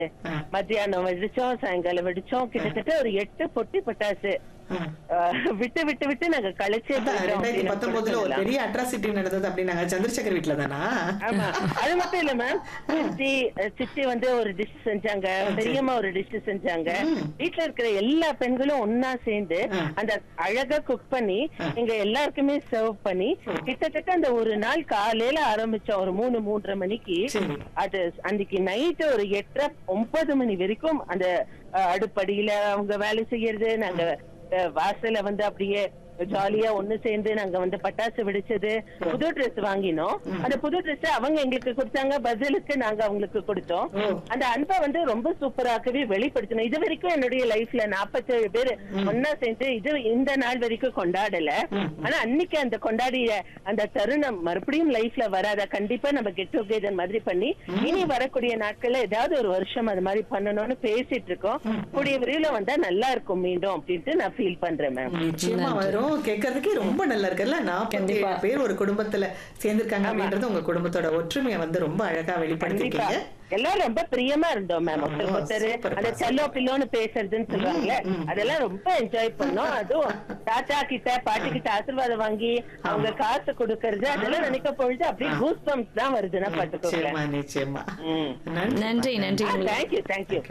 ஆ. மத்தியானம் வெடிச்சோம் சாயங்காலம் வெடிச்சோம் கிட்டத்தட்ட ஒரு எட்டு பொட்டி பட்டாசு ஆ. அஹ், விட்டு விட்டு விட்டு நாங்க கழிச்சே அதான் போயிட்டோம் ரெண்டாயிரத்தி அப்படின்னு பத்தொன்பதுல ஒரு சொல்லலாம். பெரிய அட்ராசிட்டி நடந்தது அப்படின்னாங்க சந்திரசேகர் வீட்ல தானா ஆமா அது மட்டும் இல்ல மேம் சித்தி அஹ், சித்தி வந்து ஒரு டிஷ் செஞ்சாங்க பெரியம்மா ஒரு டிஷ் செஞ்சாங்க ம். வீட்ல இருக்கிற எல்லா பெண்களும் ஒன்னா சேர்ந்து ஆ. அந்த அழகா குக் பண்ணி எங்க எல்லாருக்குமே சர்வ் பண்ணி கிட்டத்தட்ட அந்த ஒரு நாள் காலையில ஆரம்பிச்சோம் ஒரு மூணு மூன்றரை மணிக்கு சரி. அது அன்னைக்கு நைட்டு ஒரு எட்டரை ஒன்பது மணி வரைக்கும் அந்த அஹ், அடுப்படியில அவங்க வேலை செய்யறது நாங்க அஹ், வாசல்ல வந்து அப்படியே ஜாலியா ஒண்ணு சேர்ந்து நாங்க வந்து பட்டாசு வெடிச்சது புது Dress வாங்கினோம் அந்த புது Dress அவங்க எங்களுக்கு கொடுத்தாங்க பதிலுக்கு நாங்க அவங்களுக்கு கொடுத்தோம் ஓ. அந்த அன்பை வந்து ரொம்ப சூப்பராகவே வெளிப்படுத்தணும் இது வரைக்கும் என்னுடைய லைஃப்ல நாற்பத்தேழு பேர் ஒன்னா சேர்ந்து இது இந்த நாள் வரைக்கும் கொண்டாடல ஆனா அன்னைக்கு அந்த கொண்டாடிய அந்த தருணம் மறுபடியும் லைஃப்ல வராத கண்டிப்பா நம்ம கெட் டுகெதர் மாதிரி பண்ணி இனி வரக்கூடிய நாட்கள்ல ஏதாவது ஒரு வருஷம் அது மாதிரி பண்ணணும்னு பேசிட்டு இருக்கோம் கூடிய விரைவில் வந்தா நல்லா இருக்கும் மீண்டும் அப்படின்ட்டு நான் ஃபீல் பண்றேன் மேம் நிச்சயமா வரும் கேட்கறதுக்கே ரொம்ப நல்லா இருக்குல்ல நாற்பத்தி கண்டிப்பா. ஏழு பேர் ஒரு குடும்பத்துல சேர்ந்திருக்காங்க அப்படின்றது உங்க குடும்பத்தோட ஒற்றுமையை வந்து ரொம்ப அழகா கண்டிப்பா வெளிப்படுத்திருக்கீங்க எல்லாரும் ரொம்ப பிரியமா இருந்தோம் மேம் ஒருத்தர் ஆ, ஒருத்தர் சூப்பர். அந்த செல்லோ பில்லோன்னு பேசுறதுன்னு சொல்லுவாங்கல்ல அதெல்லாம் ரொம்ப என்ஜாய் பண்ணோம் அதுவும் தாத்தா கிட்ட பாட்டி கிட்ட ஆசீர்வாதம் வாங்கி அவங்க காசு கொடுக்கறது அதெல்லாம் நினைக்க பொழுது அப்படியே கூஸ் பம்ப்ஸ் தான் வருதுன்னா பாத்துக்கோங்களேன் நிச்சயமா நிச்சயமா ம் நன்றி. நன்றி நன்றி உங்களுக்கு. தேங்க்யூ தேங்க்யூ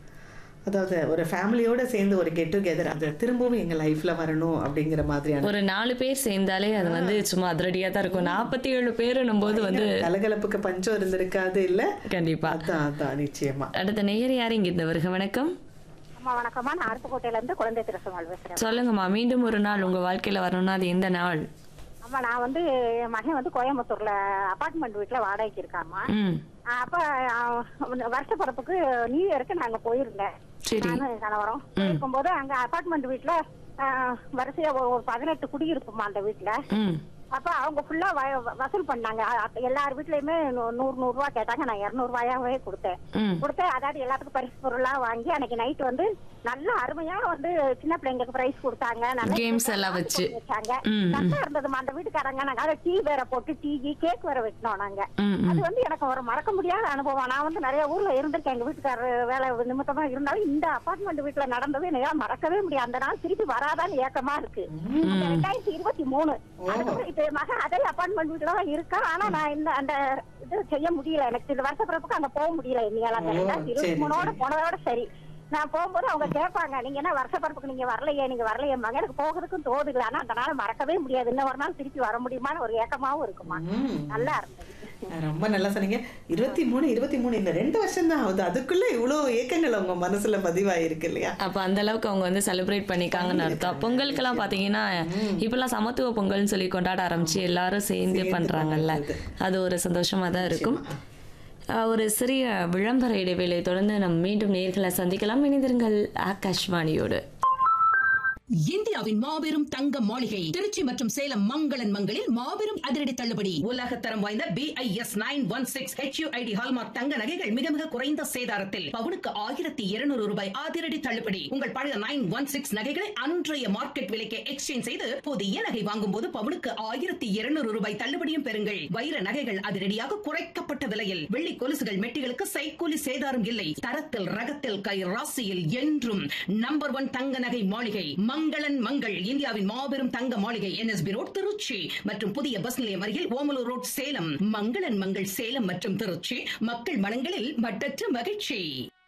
அதாவது ஒரு ஃபேமிலியோட சேர்ந்து ஒரு கெட் டுகெதர் அது திரும்பவும் எங்க லைஃப்ல வரணும் அப்படிங்கிற மாதிரியான ஒரு நாலு பேர் சேர்ந்தாலே அது வந்து சும்மா அதிரடியா தான் இருக்கும் நாற்பத்தி ஏழு பேருன்னும் போது வந்து கலகலப்புக்கு பஞ்சம் இருந்திருக்காது இல்ல கண்டிப்பா அதான் அதான் நிச்சயமா அடுத்த நேயர் யார் இங்க இந்த வருக வணக்கம் அம்மா வணக்கம்மா நான் அருப்புக்கோட்டையில இருந்து குழந்தை திருசமாள் பேசுறேன் சொல்லுங்கம்மா மீண்டும் ஒரு நாள் உங்க வாழ்க்கையில வரணும்னா அது எந்த நாள் அம்மா நான் வந்து என் மகன் வந்து கோயம்புத்தூர்ல அபார்ட்மெண்ட் வீட்டுல வாடகைக்கு இருக்காம்மா ம் அப்ப அவன் வருஷ பிறப்புக்கு நியூ இயருக்கு நாங்க போயிருந்தேன் சரி நானும் என் கணவரும் இருக்கும்போது அங்க அபார்ட்மெண்ட் வீட்டுல ஆஹ், வரிசையா ஒரு ஒரு பதினெட்டு குடியிருப்புமா அந்த வீட்டுல ம் அப்ப அவங்க ஃபுல்லா வசூல் பண்ணாங்க அ- எல்லார் வீட்லயுமே நூ- நூறு நூறு ரூபாய் கேட்டாங்க நான் இருநூறு ரூபாயாவே கொடுத்தேன் ம் கொடுத்து அதாவது எல்லாத்துக்கும் பரிசு பொருளா வாங்கி அன்னைக்கு நைட் வந்து நல்ல அருமையா வந்து சின்ன பிள்ளைங்களுக்கு பிரைஸ் கொடுத்தாங்க நல்ல Games எல்லாம் வச்சு. வச்சாங்க ம், ம். நல்லா இருந்ததுமா அந்த வீட்டுக்காரங்க நாங்க அதை டீ வேற போட்டு டீ கேக் வேற வெட்டினோம் நாங்க ம் அது ம் வந்து எனக்கு ஒரு மறக்க முடியாத அனுபவம் நான் வந்து நிறைய ஊர்ல இருந்திருக்கேன் எங்க வீட்டுக்காரர் வேலை நிமித்தமா இருந்தாலும் இந்த அபார்ட்மெண்ட் வீட்டுல நடந்தது என்னால மறக்கவே முடியாது அந்த நாள் திருப்பி வராதான்னு ஏக்கமா இருக்கு அந்த ரெண்டாயிரத்தி இருபத்தி மூணு அதுக்கப்புறம் இப்ப என் மகன் அதே அபார்ட்மெண்ட் வீட்டுல தான் இருக்கான் ஆனா நான் இந்த அந்த இது செய்ய முடியல எனக்கு இந்த வருஷ பிறப்புக்கு அங்க போக முடியல என்னால அந்த ஓ, ரெண்டாயிரத்தி சரி, இருபத்தி மூணோட சரி. போனதோட சரி நான் போகும்போது அவங்க கேட்பாங்க நீங்க என்ன வருஷ பிறப்புக்கு நீங்க வரலையே நீங்க வரலையே மகன் எனக்கு போகிறதுக்கும் தோதுல ஆனா அந்த நாள் மறக்கவே முடியாது இன்னும் ஒரு நாள் திருப்பி வர முடியுமான்னு ஒரு ஏக்கமாவும் இருக்குமா ம். நல்லா இருந்தது ரொம்ப நல்லா சொன்னீங்க இருபத்தி மூணு இருபத்தி மூணு இந்த ரெண்டு வருஷம் தான் ஆகுது அதுக்குள்ள இவ்வளவு ஏக்கங்கள் உங்க மனசுல பதிவாயிருக்கு இல்லையா அப்ப அந்த அளவுக்கு அவங்க வந்து செலிப்ரேட் பண்ணிருக்காங்கன்னு அர்த்தம் பொங்கலுக்கெல்லாம் பாத்தீங்கன்னா இப்பெல்லாம் சமத்துவ பொங்கல்னு சொல்லி கொண்டாட ஆரம்பிச்சு எல்லாரும் சேர்ந்து சேர்ந்து பண்றாங்கல்ல பண்றது. அது ஒரு சந்தோஷமா தான் இருக்கும் அஹ் ஒரு சிறிய விளம்பர இடைவேளை தொடர்ந்து நம்ம மீண்டும் நேர்களை சந்திக்கலாம் இணைந்திருங்கள் ஆகாஷ்வாணியோடு இந்தியாவின் மாபெரும் தங்க மாளிகை திருச்சி மற்றும் சேலம் மங்களன் மங்களில் மாபெரும் அதிரடி தள்ளுபடி உலகத்தரம் வாய்ந்த B I S nine one six HUID hallmark தங்க நகைகள் மிக மிக குறைந்த சேதாரத்தில் பவுனுக்கு ஆயிரத்தி இருநூறு ரூபாய் அதிரடி தள்ளுபடி உங்கள் பழைய நைன் ஒன் சிக்ஸ் நகைகளை அன்றைய மார்க்கெட் விலைக்கு எக்ஸ்சேஞ்ச் செய்து புதிய நகை வாங்கும் போது பவுனுக்கு ஆயிரத்தி இருநூறு ரூபாய் தள்ளுபடியும் பெறுங்கள் வைர நகைகள் அதிரடியாக குறைக்கப்பட்ட விலையில் வெள்ளி கொலுசுகள் மெட்டிகளுக்கு சைக்கூலி சேதாரம் இல்லை தரத்தில் ரகத்தில் கை ராசியில் என்றும் நம்பர் ஒன் தங்க நகை மாளிகை மங்களன் மங்கள் இந்தியாவின் மாபெரும் தங்க மாளிகை என்எஸ்பி ரோட் திருச்சி மற்றும் புதிய பஸ் நிலையம் அருகில் ஓமலூர் ரோட் சேலம் மங்களன் மங்கள் சேலம் மற்றும் திருச்சி மக்கள் மனங்களில் மட்டற்ற மகிழ்ச்சி